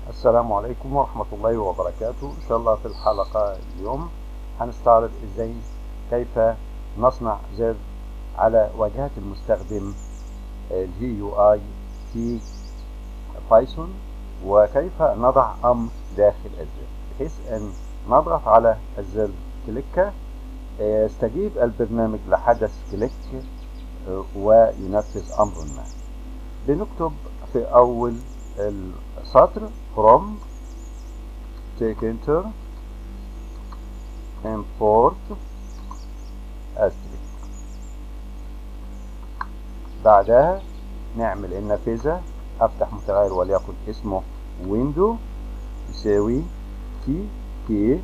السلام عليكم ورحمة الله وبركاته إن شاء الله في الحلقة اليوم هنستعرض إزاي كيف نصنع زر على واجهة المستخدم الجي يو آي في بايثون وكيف نضع أمر داخل الزر بحيث أن نضغط على الزر كليكة يستجيب البرنامج لحدث كليك وينفذ أمر ما بنكتب في أول السطر from take enter import asterisk بعدها نعمل النافذة افتح متغير وليكن اسمه window يساوي تي كي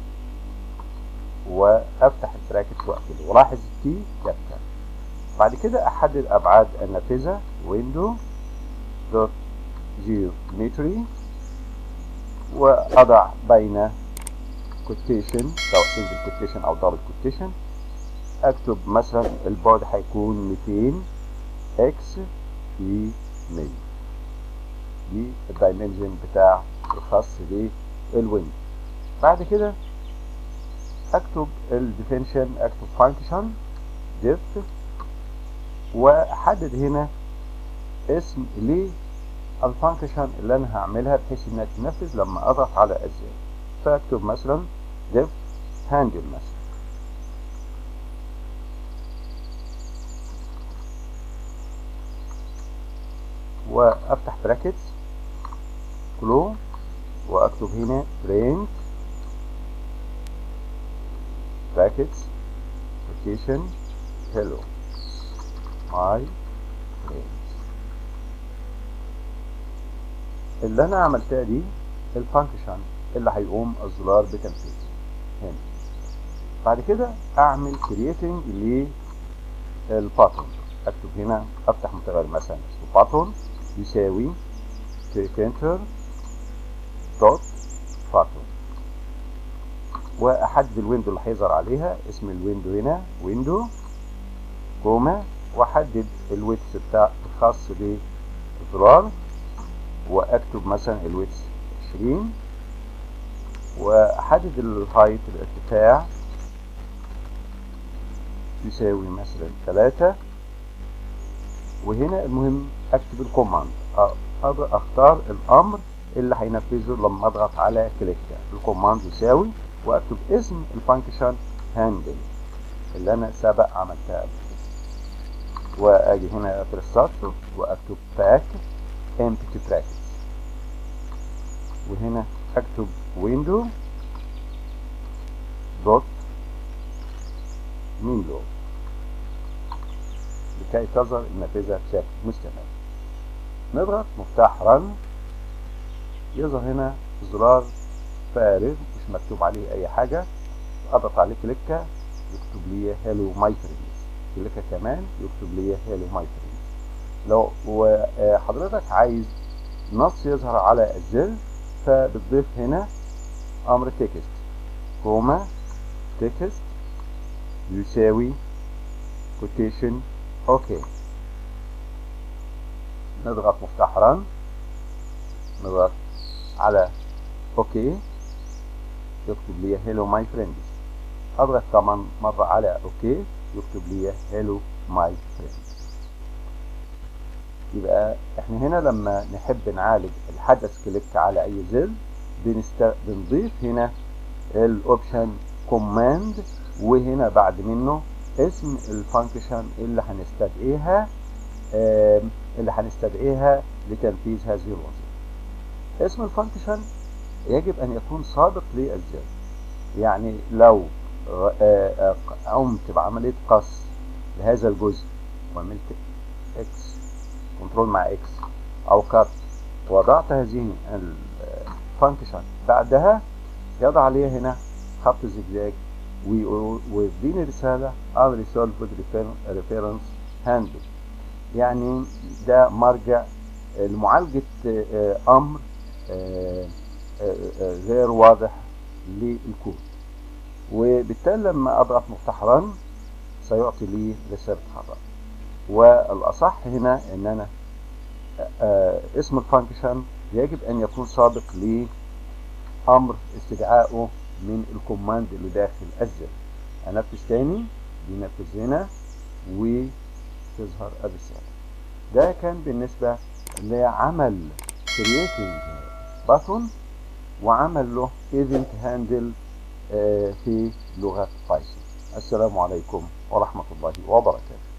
وافتح البراكت واقفله ولاحظ تي كابيتال بعد كده احدد ابعاد النافذة window دوت geometry وأضع بين كوتيشن سواء سنجل كوتيشن أو دبل كوتيشن أكتب مثلا البعد هيكون 200 إكس في 100 دي الدايمنشن بتاع الخاص بالويند بعد كده أكتب الديفينشن أكتب فانكشن ديف وأحدد هنا اسم ليه الفانكشن اللي انا هعملها بحيث انها تنفذ لما اضغط على الزر فاكتب مثلا div handle مثلا وافتح براكتس كلو واكتب هنا print brackets location hello my friend اللي انا عملتها دي الفانكشن اللي هيقوم الزرار بتنفيذه هنا بعد كده اعمل كرييتنج للباترن اكتب هنا افتح متغير مثلا اسمه باترن يساوي كليك انتر دوت باترن واحدد الويندو اللي هيظهر عليها اسم الويندو هنا ويندو كوما واحدد الويتس بتاع الخاص بالزرار واكتب مثلا الويتس 20 واحدد الهايت الارتفاع يساوي مثلا 3 وهنا المهم اكتب الكوماند اقدر اختار الامر اللي هينفذه لما اضغط على كليك الكوماند يساوي واكتب اسم الفانكشن هاندل اللي انا سبق عملتها قبل كده واجي هنا في السطر واكتب باك empty brackets وهنا اكتب window دوت مين لو لكي تظهر النافذة بشكل مستمر نضغط مفتاح رن يظهر هنا زرار فارغ مش مكتوب عليه اي حاجة اضغط عليه كليكة يكتب لي هالو ماي فريندز كليكة كمان يكتب لي هالو ماي فريندز لو وحضرتك عايز نص يظهر على الزر فبتضيف هنا امر تكست كوما تكست يساوي كوتيشن اوكي نضغط مفتاح رن نضغط على اوكي يكتب لي هيلو ماي فريندز اضغط كمان مرة على اوكي يكتب لي هيلو ماي فريندز يبقى احنا هنا لما نحب نعالج الحدث كليك على اي زر بنست... بنضيف هنا الاوبشن كوماند وهنا بعد منه اسم الفانكشن اللي هنستدعيها اه اللي هنستدعيها لتنفيذ هذه الوظيفه اسم الفانكشن يجب ان يكون سابق للزر يعني لو اه قمت بعمليه قص لهذا الجزء وعملت اكس كنترول مع اكس او كات وضعت هذه الفانكشن بعدها يضع عليها هنا خط زجزاج ويديني رسالة unresolved reference handle يعني ده مرجع لمعالجة أمر غير واضح للكود وبالتالي لما أضغط مفتاح رن سيعطي لي رسالة خطأ والأصح هنا إن أنا اسم الفانكشن يجب ان يكون سابق لامر استدعائه من الكوماند اللي داخل الزر انفذ تاني بينفذ هنا وتظهر الرسالة ده كان بالنسبة لعمل creating button وعمل له event handle في لغة بايثون السلام عليكم ورحمة الله وبركاته